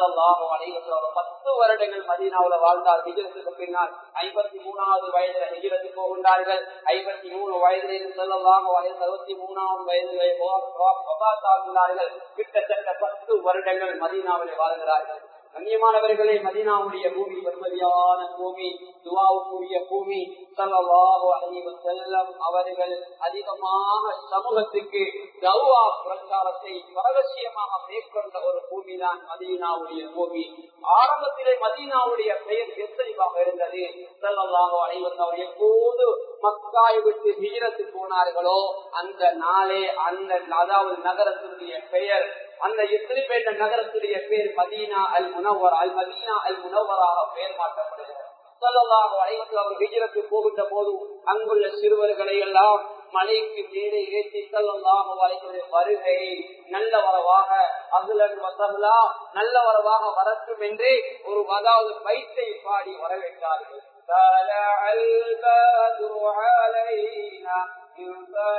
பத்து வருடங்கள் மதீனாவுல வாழ்ந்தார் ஹிஜரத்துக்கு பின்னால் ஐம்பத்தி மூணாவது வயதுல ஹிஜரத்து போகின்றார்கள் ஐம்பத்தி மூணு வயதிலிருந்து செல்லலாம் அறுபத்தி மூணாவது வயதிலே ஆகின்றார்கள் கிட்டத்தட்ட பத்து வருடங்கள் மதீனாவில் வாழ்கிறார்கள் கண்ணியமானவர்களே மதினாவுடைய பூமி பெருமதியான பூமி துவாவுக்குரிய பூமி சல்லாஹோ அழிவு செல்லம் அவர்கள் அதிகமாக சமூகத்துக்கு கௌவா பிரச்சாரத்தை பரவசியமாக மேற்கொண்ட ஒரு பூமி தான் மதீனாவுடைய பூமி ஆரம்பத்திலே மதீனாவுடைய பெயர் எத்தனைவாக இருந்தது செல்லல்லாஹோ அனைவரும் அவர் எப்போது மக்காய் விட்டு ஹிஜரத்து போனார்களோ அந்த நாளே அந்த அதாவது நகரத்தினுடைய பெயர் அந்த எத்தனை பேர் நகரத்துடைய பேர் மதீனா அல் முனவர் அல் மதீனா அல் முனவராக பெயர் மாற்றப்படுகிறது அவர் விஜயத்து போகின்ற போது அங்குள்ள சிறுவர்களை எல்லாம் மலைக்கு மேலே ஏற்றி செல்லாம் வருகை நல்ல வரவாக அகுலன் வசகுலா நல்ல வரவாக வரட்டும் என்று ஒரு அதாவது பைத்தை பாடி வரவேற்றார்கள் طلع البدر علينا من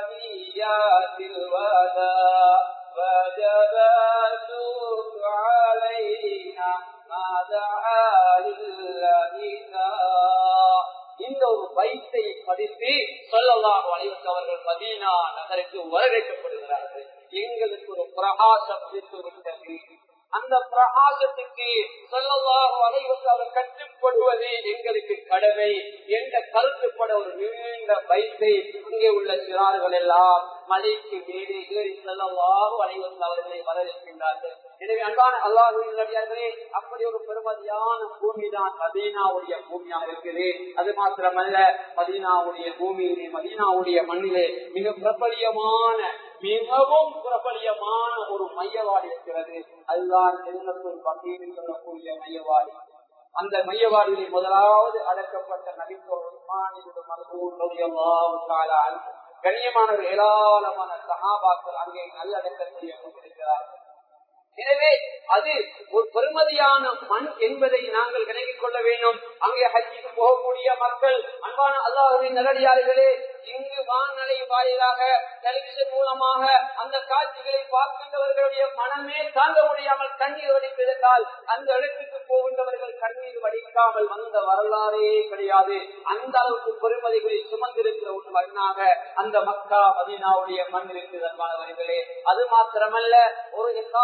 ثنيات الوداع وجب الشكر علينا ما دعا لله இந்த ஒரு பைத்தை படித்து சொல்லலாம் அனைவருக்கு அவர்கள் மதீனா நகருக்கு வரவேற்கப்படுகிறார்கள் எங்களுக்கு ஒரு பிரகாசம் விட்டு விட்டது அந்த பிரகாசத்துக்கு சொல்லலாம் அனைவருக்கு அவர் கட்டுப்படுவது எங்களுக்கு கடமை என்ற கருத்துப்பட ஒரு நீண்ட பைத்தை இங்கே உள்ள சிறார்கள் எல்லாம் மலைக்கு மேலே ஏறி செல்லவாக அனைவரும் அவர்களை வரவேற்கின்றார்கள் எனவே அன்பான அல்லாஹே அப்படி ஒரு பெருமதியான பூமி தான் மதீனாவுடைய பூமியாக இருக்குது அது மாத்திரமல்ல மதீனாவுடைய பூமியிலே மதீனாவுடைய மண்ணிலே மிக பிரபலியமான மிகவும் பிரபலியமான ஒரு மையவாடி இருக்கிறது அதுதான் செல்லத்தூர் பங்கீடு சொல்லக்கூடிய மையவாடி அந்த மையவாடியில் முதலாவது அடக்கப்பட்ட நபித்தோர் கண்ணியமானவர் ஏராளமான சகாபாக்கள் அங்கே நல்லடக்கத்தை கொண்டிருக்கிறார்கள் எனவே அது ஒரு பெருமதியான மண் என்பதை நாங்கள் விலகிக் கொள்ள வேண்டும் அங்கே ஹஜ்ஜிக்கு போகக்கூடிய மக்கள் அன்பான அல்லாஹுவின் நல்லடியார்களே இங்கு வானலை வாயிலாக டெலிவிஷன் மூலமாக அந்த காட்சிகளை பார்க்கின்றவர்களுடைய மனமே தாங்க முடியாமல் கண்ணீர் வடிப்பதென்றால் அந்த இடத்துக்கு போகின்றவர்கள் கண்ணீர் வடிக்காமல் வந்த வரலாறே கிடையாது அந்த அளவுக்கு பெருமதிகளை சுமந்திருக்கிற ஒரு மண்ணாக அந்த மக்கா மதீனாவுடைய மண் இருக்கிறது அன்பானவர்களே அது மாத்திரமல்ல ஒரு எக்காபத்தில்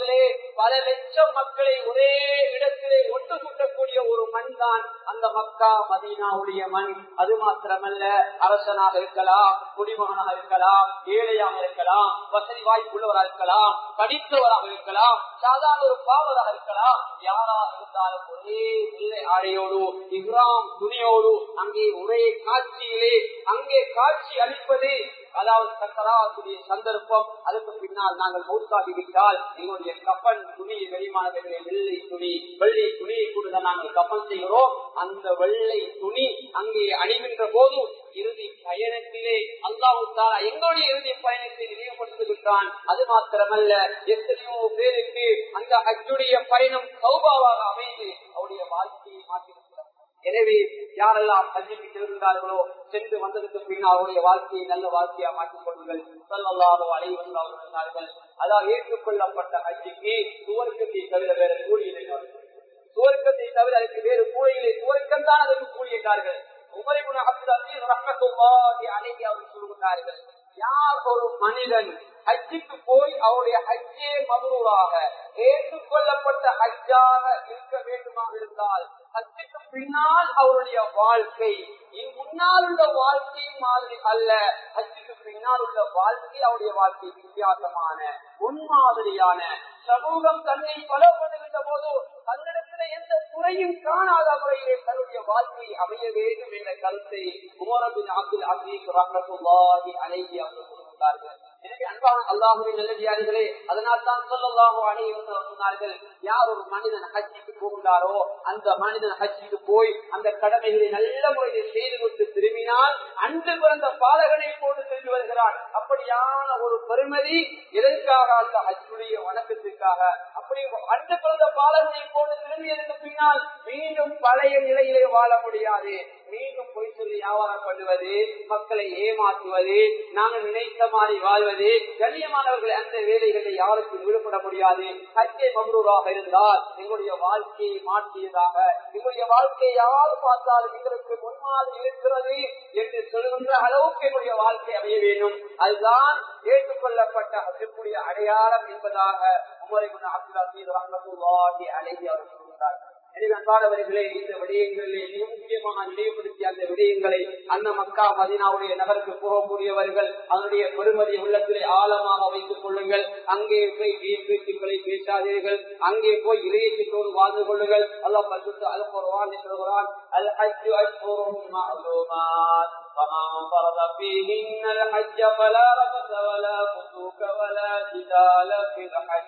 உலகத்திலே பல லட்சம் மக்களை ஒரே இடத்திலே ஒட்டு கூட்டக்கூடிய ஒரு மண் தான் அந்த மக்கா மதீனாவுடைய மண் அது மாத்திரமல்ல அரசனாக இருக்கலாம் குடிமகனாக இருக்கலாம் ஏழையாக இருக்கலாம் வசதி வாய்ப்புள்ளவராக இருக்கலாம் படித்தவராக இருக்கலாம் சாதாரண ஒரு பாவராக இருக்கலாம் யாராக இருந்தாலும் ஒரே வெள்ளை ஆடையோடு இஸ்லாம் துணியோடு அங்கே ஒரே காட்சியிலே அங்கே காட்சி அளிப்பது அதாவது சக்கராத்துடைய சந்தர்ப்பம் அதுக்கு பின்னால் நாங்கள் மௌத்தாகிவிட்டால் எங்களுடைய கப்பன் துணி வெளிமானவர்களே வெள்ளை துணி வெள்ளை துணியை கூட நாங்கள் கப்பல் செய்கிறோம் அந்த வெள்ளை துணி அங்கே அணிகின்ற போது இறுதி பயணத்திலே அல்லாவுத்தாலா எங்களுடைய இறுதி பயணத்தை நினைவுபடுத்துகின்றான் அது மாத்திரமல்ல எத்தனையோ பேருக்கு அந்த அச்சுடைய பயணம் சௌபாவாக அமைந்து அவருடைய வாழ்க்கையை மாற்றிருக்கிறார் எனவே யாரெல்லாம் சந்தித்து செல்கின்றார்களோ சென்று வந்ததுக்கு பின் அவருடைய வாழ்க்கையை நல்ல வாழ்க்கையா மாற்றிக் கொள்ளுங்கள் சொல்லலாதோ அனைவரும் அவர் சொன்னார்கள் அதாவது ஏற்றுக்கொள்ளப்பட்ட ஹஜ்ஜிக்கு சுவர்க்கத்தை தவிர வேற கூலியில்லை சுவர்க்கத்தை தவிர அதுக்கு வேறு கூலியிலே சுவர்க்கம் தான் அதற்கு கூலி என்றார்கள் உமரிபுன் அப்துல் அசீஸ் ரஹ்மத்துல்லாஹி அலைஹி அவர் சொல்கிறார்கள் யார் ஒரு மனிதன் ஹஜ்ஜுக்கு போய் அவருடைய ஹஜ்ஜே மதுராக ஏற்றுக்கொள்ளப்பட்ட ஹஜ்ஜாக இருக்க வேண்டுமாக இருந்தால் ஹஜ்ஜுக்கு பின்னால் அவருடைய வாழ்க்கை முன்னால் உள்ள வாழ்க்கை மாதிரி அல்ல ஹஜ்ஜுக்கு பின்னால் உள்ள வாழ்க்கை அவருடைய வாழ்க்கை வித்தியாசமான முன்மாதிரியான சமூகம் தன்னை பலப்படுகின்ற போது தன்னிடத்தில் எந்த குறையும் காணாத முறையிலே தன்னுடைய வாழ்க்கை அமைய வேண்டும் என்ற கருத்தை உமரபின் அப்துல் அசீஸ் ரஹத்துல்லாஹி அலைஹி அவர்கள் சொல்கிறார்கள் எனவே அன்பான அல்லாஹுவின் நல்லடியார்களே அதனால் தான் சொல்லலாமோ அனைவரும் சொன்னார்கள் யார் ஒரு மனிதன் ஹஜ்ஜிக்கு போகின்றாரோ அந்த மனிதன் ஹஜ்ஜிக்கு போய் அந்த கடமைகளை நல்ல முறையில் செய்து கொண்டு திரும்பினால் அன்று பிறந்த பாலகனை போட்டு சென்று வருகிறான் அப்படியான ஒரு பெருமதி எதற்காக அந்த ஹஜ்ஜுடைய வணக்கத்திற்காக அப்படி அன்று பிறந்த பாலகனை போட்டு திரும்பியதற்கு பின்னால் மீண்டும் பழைய நிலையிலே வாழ முடியாது மீண்டும் பொய் சொல்லி வியாபாரம் பண்ணுவது மக்களை ஏமாற்றுவது நாங்கள் நினைத்த மாதிரி வாழ்வது கண்ணியமானவர்களை அந்த வேலைகளில் யாருக்கும் ஈடுபட முடியாது ஹஜ்ஜை மம்ரூராக இருந்தால் எங்களுடைய வாழ்க்கையை மாற்றியதாக எங்களுடைய வாழ்க்கையை யார் பார்த்தாலும் எங்களுக்கு முன்மாதிரி இருக்கிறது என்று சொல்கின்ற அளவுக்கு என்னுடைய வாழ்க்கை அமைய வேண்டும் அதுதான் ஏற்றுக்கொள்ளப்பட்ட ஹஜ்ஜுடைய அடையாளம் என்பதாக உமரை அப்துல் அசீஸ் ரஹமத்துல்லாஹி அலைஹி அவர் சொல்கிறார்கள் எனவே அன்பானவர்களே இந்த விடயங்களிலே மிக முக்கியமாக நினைவுபடுத்திய அந்த விடயங்களை அந்த மக்கா மதினாவுடைய நகருக்கு போகக்கூடியவர்கள் அதனுடைய பெருமதி உள்ளத்திலே ஆழமாக வைத்துக் கொள்ளுங்கள் அங்கே போய் வீண் பேச்சுக்களை பேசாதீர்கள் அங்கே போய் இளையத்தோடு வாழ்ந்து கொள்ளுங்கள் அல்லாஹ் பரிசுத்த அல் குர்ஆன் சொல்கிறான் அல் ஹஜ்ஜு அஷ்ஹுரும் மஅலூமாத் فمن فرض فيهن الحج فلا رفث ولا فسوق ولا جدال في الحج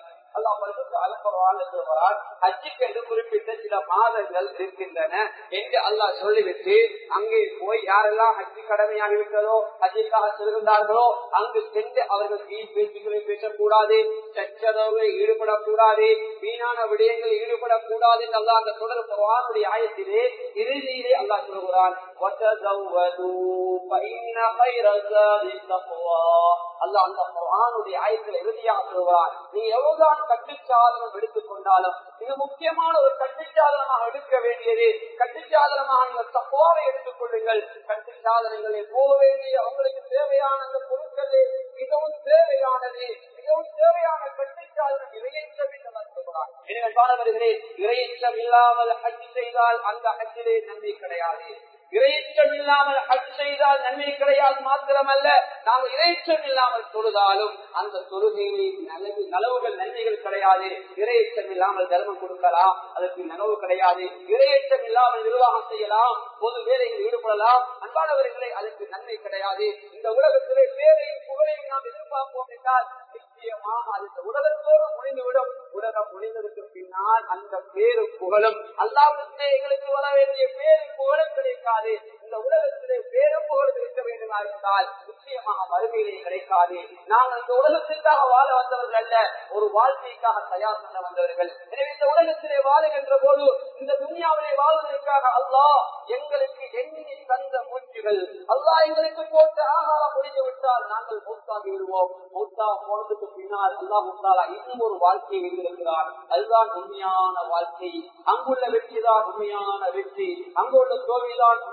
ஹஜ்ஜுக்கு என்று குறிப்பிட்ட சில மாதங்கள் இருக்கின்றன என்று அல்லாஹ் சொல்லிவிட்டு அங்கே போய் யாரெல்லாம் ஹஜ்ஜி கடமையாகிவிட்டதோ ஹஜ்ஜிற்காக செல்கின்றார்களோ அங்கு சென்று அவர்கள் வீண் பேச்சுக்களை பேசக்கூடாது சச்சரவுகளில் ஈடுபடக்கூடாது வீணான விடயங்களில் ஈடுபடக்கூடாது என்று அல்லாஹ் அந்த தொடர் குரானுடைய ஆயத்திலே இறுதியிலே அல்லாஹ் சொல்கிறான் அல்லாஹ் அந்த குரானுடைய ஆயத்தில் இறுதியாக சொல்கிறான் நீ எவ்வளவுதான் கட்டுச்சாதனம் எடுத்துக் கொண்டாலும் மிக முக்கியமான ஒரு கட்டுச்சாதனமாக எடுக்க வேண்டியது கட்டுச்சாதனமாக நீங்கள் தப்போவை எடுத்துக் கொள்ளுங்கள் கட்டுச்சாதனங்களை போக வேண்டிய அவங்களுக்கு தேவையான அந்த பொருட்களே மிகவும் தேவையானது மிகவும் தேவையான கட்டுச்சாதனம் இறையற்றம் என்று சொல்கிறார் எனவே இறையற்றம் இல்லாமல் ஹஜ் செய்தால் அந்த ஹஜ்ஜிலே நன்றி கிடையாது இறையற்றம் இல்லாமல் ஹஜ் செய்தால் நன்மை கிடையாது மாத்திரமல்ல நாங்கள் இறையற்றம் இல்லாமல் தொழுதாலும் அந்த தொழுகைகளில் நலவு நலவுகள் நன்மைகள் கிடையாது இறையற்றம் இல்லாமல் தர்மம் கொடுக்கலாம் அதற்கு நனவு கிடையாது இறையற்றம் இல்லாமல் நிர்வாகம் செய்யலாம் பொது வேலையில் ஈடுபடலாம் அன்பானவர்களே அதற்கு நன்மை கிடையாது இந்த உலகத்திலே பேரையும் புகழையும் நாம் எதிர்பார்ப்போம் என்றால் நிச்சயமாக அது இந்த உலகத்தோடு முடிந்துவிடும் உலகம் முடிந்ததற்கு பின்னால் அந்த பேரு புகழும் அல்லாவிடத்திலே எங்களுக்கு வர வேண்டிய பேரு புகழும் கிடைக்காது இந்த உலகத்திலே பேரும் புகழ் இருக்க வேண்டுமா இருந்தால் நிச்சயமாக மறுமையிலே கிடைக்காது நாங்கள் இந்த உலகத்திற்காக வாழ வந்தவர்கள் அல்ல ஒரு வாழ்க்கைக்காக தயார் பண்ண வந்தவர்கள் எனவே இந்த உலகத்திலே வாழுகின்ற போது இந்த துணியாவிலே வாழ்வதற்காக அல்லாஹ் எங்களுக்கு எண்ணி தந்த மூச்சுகள் அல்லாஹ் எங்களுக்கு போட்ட ஆகாரம் முடிந்து விட்டால் நாங்கள் மௌத்தாகி விடுவோம் மௌத்தா போனதுக்கு பின்னால் அல்லாஹ் முத்தாலா இன்னும் ஒரு வாழ்க்கையை வைத்திருக்கிறார் அதுதான் உண்மையான வாழ்க்கை அங்குள்ள வெற்றி தான் உண்மையான வெற்றி அங்குள்ள தோல்விதான் உண்மையான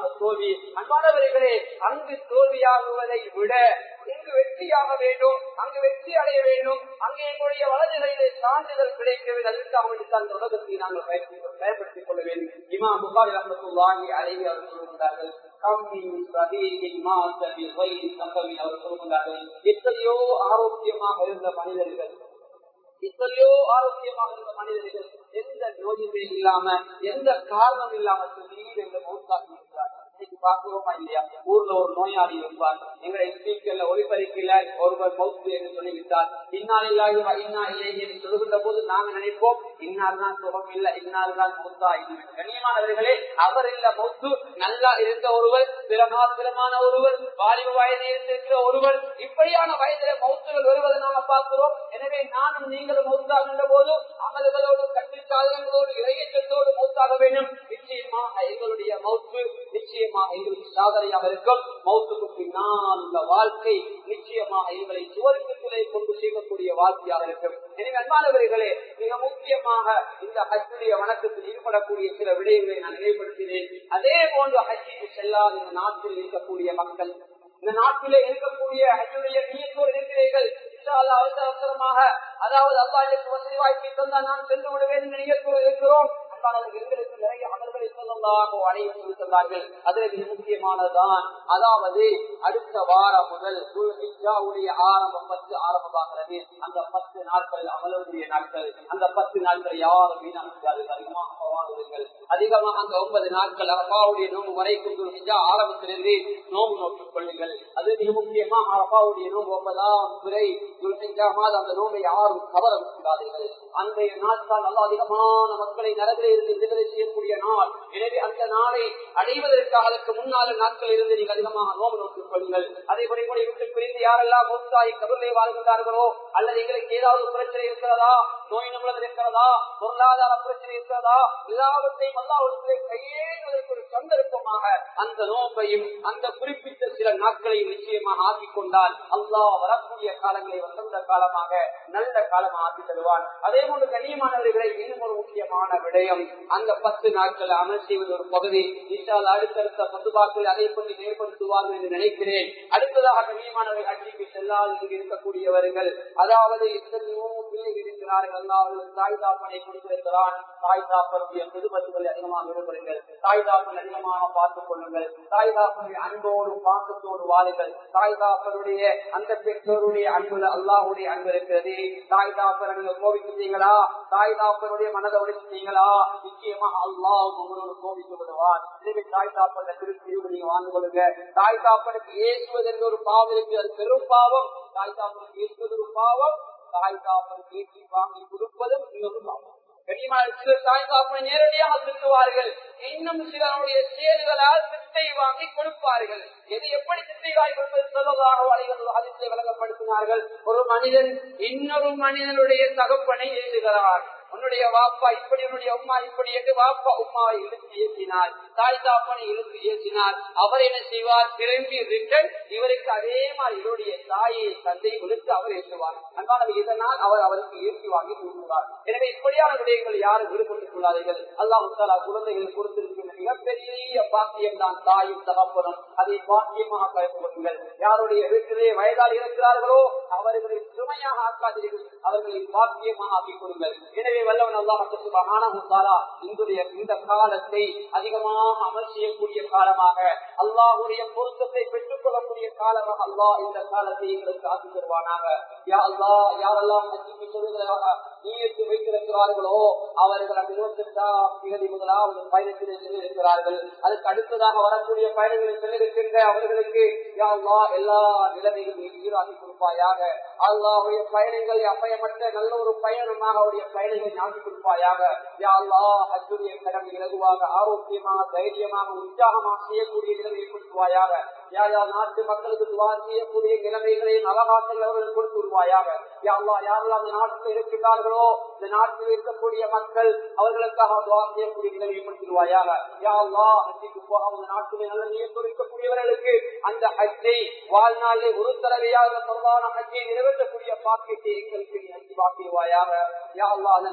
நிச்சயமாக தோல்வி அன்பானவர்களே அங்கு தோல்வியாகுவதை விட இங்கு வெற்றியாக வேண்டும் அங்கு வெற்றி அடைய வேண்டும் அங்கே எங்களுடைய வலதுகளிலே சான்றிதழ் கிடைக்க வேண்டும் அதற்காக வேண்டித்தான் இந்த உலகத்தை நாங்கள் பயன்படுத்தி- பயன்படுத்திக் கொள்ள வேண்டும் இமா புகாரி ரஹமத்துல்லாஹி அலைஹி அவர் சொல்லுகின்றார்கள் கம்மின் சதீகின் மாசபி வைரி சம்பவி அவர் சொல்லுகின்றார்கள் எத்தனையோ ஆரோக்கியமாக இருந்த மனிதர்கள் எத்தனையோ ஆரோக்கியமாக இருந்த மனிதர்கள் எந்த நோயுமே இல்லாம எந்த காரணம் இல்லாம திடீரென்று மௌத்தாகி இருக்கிறார்கள் இன்னைக்கு பார்க்கிறோமா இல்லையா ஊர்ல ஒரு நோயாளி இருப்பார் எங்களை ஸ்பீக்கர்ல ஒளிபரிக்கல ஒருவர் மௌத்து என்று சொல்லிவிட்டார் இன்னால் இல்லாத இன்னா இல்லை என்று சொல்லுகின்ற போது நாங்க நினைப்போம் இன்னால் தான் சுகம் இல்ல இன்னால் தான் மௌத்தா கண்ணியமானவர்களே அவர் இல்ல மௌத்து நல்லா இருந்த ஒருவர் திறமாத்திரமான ஒருவர் வாலிப வயதில் இருந்திருக்கிற ஒருவர் இப்படியான வயதில மௌத்துகள் வருவதை நாம பார்க்கிறோம் எனவே நானும் நீங்களும் மௌத்தாகின்ற போது அமல்களோடு கட்டு சாதனங்களோடு இறையற்றத்தோடு மௌத்தாக வேண்டும் நிச்சயமாக எங்களுடைய மௌத்து நிச்சயமாக எங்களுக்கு சாதனையாக இருக்கும் மௌத்துக்கு பின்னால் உள்ள வாழ்க்கை நிச்சயமாக எங்களை சுவருக்குள்ளே கொண்டு செய்யக்கூடிய வாழ்க்கையாக இருக்கும் எனவே அன்பானவர்களே மிக முக்கியமாக இந்த ஹஜ்ஜுடைய வணக்கத்தில் ஈடுபடக்கூடிய சில விடயங்களை நான் நினைவுபடுத்தினேன் அதே போன்று ஹஜ்ஜிக்கு செல்லாத இந்த நாட்டில் இருக்கக்கூடிய மக்கள் இந்த நாட்டிலே இருக்கக்கூடிய ஹஜ்ஜுடைய நீயத்தோடு இருக்கிறீர்கள் இன்ஷா அல்லாஹ் அவசர அவசரமாக அதாவது அல்லாஹ் எனக்கு வசதி வாய்ப்பை தந்தால் நான் சென்று விடுவேன் என்று நீயத்தோடு இருக்கிறோம் அன்பானவர்கள் எங்களுக்கு நிறைய அமல்களை சொல்லலாம் அனைவரும் சொன்னார்கள் அதில் மிக முக்கியமானதுதான் அதாவது அடுத்த வாரம் முதல் துல்ஹிஜ்ஜாவுடைய ஆரம்பம் பத்து ஆரம்பமாகிறது அந்த பத்து நாட்கள் அமலுடைய நாட்கள் அந்த பத்து நாட்கள் யாரும் வீணாக்கிறார்கள் அதிகமாக வாழ்வுங்கள் அதிகமாக அந்த ஒன்பது நாட்கள் அரபாவுடைய நோம்பு வரைக்கும் துல்ஹிஜ்ஜா ஆரம்பத்திலிருந்து நோம்பு நோக்கிக் கொள்ளுங்கள் அது மிக முக்கியமாக அரபாவுடைய நோம்பு ஒன்பதாம் துறை துல்ஹிஜ்ஜா மாதம் அந்த நோம்பை யாரும் தவற விடாதீர்கள் அன்றைய நாட்கள் நல்ல அதிகமான மக்களை நரகிலே இருந்து விடுதலை செய்யக்கூடிய நாள் எனவே அந்த நாளை அடைவதற்காக அதற்கு முன்னால நாட்கள் இருந்து நீங்கள் அதிகமாக நோம்பு நோக்கிக் கொள்ளுங்கள் அதே போல கூட விட்டு பிரிந்து யாரெல்லாம் மூத்தாய் கருளை வாழ்கின்றார்களோ அல்லது எங்களுக்கு ஏதாவது பிரச்சனை இருக்கிறதா நோய் நம்மளது இருக்கிறதா பொருளாதார பிரச்சனை இருக்கிறதா எல்லாவற்றையும் அல்லாவிடத்திலே கையேறுவதற்கு ஒரு சந்தர்ப்பமாக அந்த நோம்பையும் அந்த குறிப்பிட்ட சில நாட்களையும் நிச்சயமாக ஆக்கிக் கொண்டால் அல்லாஹ் வரக்கூடிய காலங்களை வசந்த காலமாக நல்ல காலமாக ஆக்கி தருவான் அதே போன்று கண்ணியமானவர்களை இன்னும் ஒரு முக்கியமான விடயம் அந்த பத்து நாட்கள் அமல் செய்வது ஒரு பகுதி இஷால் அடுத்தடுத்த பத்துபாக்கள் அதை பற்றி ஏற்படுத்துவார்கள் என்று நினைக்கிறேன் அடுத்ததாக கண்ணியமானவர்கள் அஜிக்கு செல்லால் இங்கு இருக்கக்கூடியவர்கள் அதாவது எத்தனையோ பிள்ளைகள் இருக்கிறார்கள் அல்லாவது தாய் தாப்பனை கொடுத்திருக்கிறான் தாய் தாப்பனுடைய புதுமத்துகளை அதிகமாக விரும்புங்கள் தாய் தாப்பன் அதிகமாக பார்த்துக் கொள்ளுங்கள் தாய் தாப்பனுடைய அன்போடு பாசத்தோடு வாழுங்கள் தாய் தாப்பனுடைய அந்த பெற்றோருடைய அன்புல அல்லாஹுடைய அன்பு இருக்கிறது தாய் தாப்பனை நீங்க கோபிக்கிட்டீங்களா தாய் தாப்பனுடைய மனதை உடைச்சிட்டீங்களா நிச்சயமாக அல்லாஹ் உங்களோட கோபித்து விடுவார் எனவே தாய் தாப்பன திருப்தியோடு நீங்க வாழ்ந்து கொள்ளுங்க தாய் தாப்பனுக்கு ஏசுவது என்ற ஒரு பாவம் இருக்கு அது பெரும் பாவம் தாய் தாப்பனுக்கு ஏசுவது ஒரு பாவம் தாய் தாப்பனுக்கு ஏற்றி வாங்கி கொடுப்பதும் இன்னொரு பாவம் கனிமாள் சிலர் தாய் தாப்பனை நேரடியாக திட்டுவார்கள் இன்னும் சிலருடைய செயல்களால் திட்டை வாங்கி கொடுப்பார்கள் எது எப்படி திட்டை வாங்கி கொடுப்பது சொல்லதாக அதிர்ச்சி விளங்கப்படுத்தினார்கள் ஒரு மனிதன் இன்னொரு மனிதனுடைய தகப்பனை எழுதுகிறார் உன்னுடைய வாப்பா இப்படி உன்னுடைய உமா இப்படி என்று வாப்பா உமாவை இழுத்து ஏசினார் தாய் தாப்பனை இழுத்து ஏசினார் அவர் என்ன செய்வார் திரும்பி ரிட்டன் இவருக்கு அதே மாதிரி இவருடைய தாயை தந்தை இழுத்து அவர் ஏற்றுவார் அன்பானது இதனால் அவர் அவருக்கு ஏற்றி வாங்கி கொடுக்கிறார் எனவே இப்படியான விடயங்கள் யாரும் விடுபட்டுக் கொள்ளாதீர்கள் அல்லாஹ் முத்தாலா குழந்தைகள் கொடுத்திருக்கின்ற மிகப்பெரிய பாக்கியம் தான் தாயும் தகப்பனும் அதை பாக்கியமாக பயன்படுத்துங்கள் யாருடைய வீட்டிலே வயதால் இருக்கிறார்களோ அவர்களை சுமையாக ஆக்காதீர்கள் அவர்களை பாக்கியமாக ஆக்கிக் கொடுங்கள் எனவே வல்லவன் அல்லாஹாலா இன்றைய இந்த காலத்தை அதிகமாக அமல் செய்யக்கூடிய காலமாக அல்லாஹுடைய பொருத்தத்தை பெற்றுக் கொள்ளக்கூடிய காலமாக அல்லாஹ் இந்த காலத்தை எங்களுக்கு ஆக்கி தருவானாக யா அல்லா யாரெல்லாம் நச்சுக்கு சொல்லுகிறாக நீயத்து வைத்திருக்கிறார்களோ அவர்கள் அந்த இருபத்தி எட்டாம் தேதி முதலாவது பயணத்தில் சென்றிருக்கிறார்கள் அதுக்கு அடுத்ததாக வரக்கூடிய பயணங்களில் சென்றிருக்கின்ற அவர்களுக்கு யா அல்லா எல்லா நிலைமைகளும் ஈராகி கொடுப்பாயாக அல்லாவுடைய பயணங்கள் அப்பயமற்ற நல்ல ஒரு பயணமாக அவருடைய பயணங்களை நாட்டி கொடுப்பாயாக யா அல்லா அச்சுடைய கடமை இலகுவாக ஆரோக்கியமாக தைரியமாக உற்சாகமாக செய்யக்கூடிய நிலைமை ஏற்படுத்துவாயாக யா யா நாட்டு மக்களுக்கு துவா செய்யக்கூடிய நிலைமைகளை நலவாசல் அவர்கள் கொடுத்து விடுவாயாக யா அல்லா யாரெல்லாம் அந்த நாட்டில் இருக்கின்றார்களோ இந்த நாட்டில் இருக்கக்கூடிய மக்கள் அவர்களுக்காக துவா செய்யக்கூடிய நிலைமை ஏற்படுத்திடுவாயாக யா அல்லா ஹஜ்ஜிக்கு போகாமல் நாட்டிலே நல்ல நியத்தோடு இருக்கக்கூடியவர்களுக்கு அந்த ஹஜ்ஜை வாழ்நாளே ஒரு தடவையாக தொடர்பான ஹஜ்ஜை நிறைவேற்றக்கூடிய பாக்கியத்தை எங்களுக்கு நீ அஞ்சு வாக்கிடுவாயாக யா அல்லா அந்த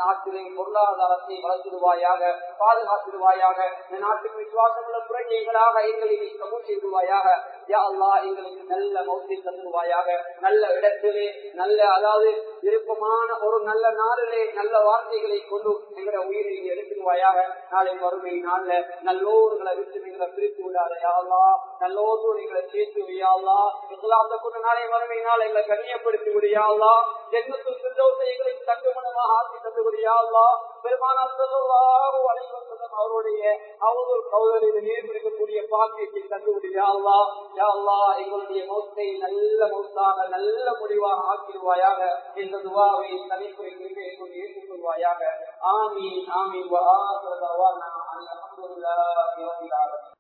நாட்டிலே பொருளாதாரத்தை வளர்த்திடுவாயாக பாதுகாத்திடுவாயாக இந்த நாட்டுக்கு விசுவாசமுள்ள புரட்சிகளாக எங்களை நீ கபூல் செய்துவாயாக யா அல்லா எங்களுக்கு நல்ல மௌத்தை தந்துடுவாயாக நல்ல இடத்திலே நல்ல அதாவது விருப்பமான ஒரு நல்ல நாளிலே நல்ல வார்த்தைகளை கொண்டு எங்களை உயிரை நீ எடுத்துடுவாயாக நாளை வறுமை நாள்ல நல்லோர்களை விட்டு எங்களை பிரித்து விடாத யாழ்லா நல்லோரோடு எங்களை சேர்த்து வியாள்லா இஸ்லாத்தை கொண்டு நாளை வறுமை நாள் எங்களை கண்ணியப்படுத்தி விடியாள்லா ஜென்மத்தில் சிந்தோசை எங்களை தங்குமனமாக ஆக்கி தந்து விடியாள்லா பெருமானா செல்வாரோ அனைவரும் அவருடைய அவதூறு கௌதரில் நேர்ந்திருக்கக்கூடிய பாக்கியத்தை தந்து விடியாள்லா யாழ்லா எங்களுடைய மௌத்தை நல்ல மௌத்தாக நல்ல முடிவாக ஆக்கிடுவாயாக என்ற துவாவை தலைப்புரை குறிப்பை கொண்டு ஏற்றுக்கொள்வாயாக ஆமீன் ஆமீன் வா ஆசிரதாவா நான் அல்ஹம்துலில்லாஹி ரப்பில் ஆலமீன்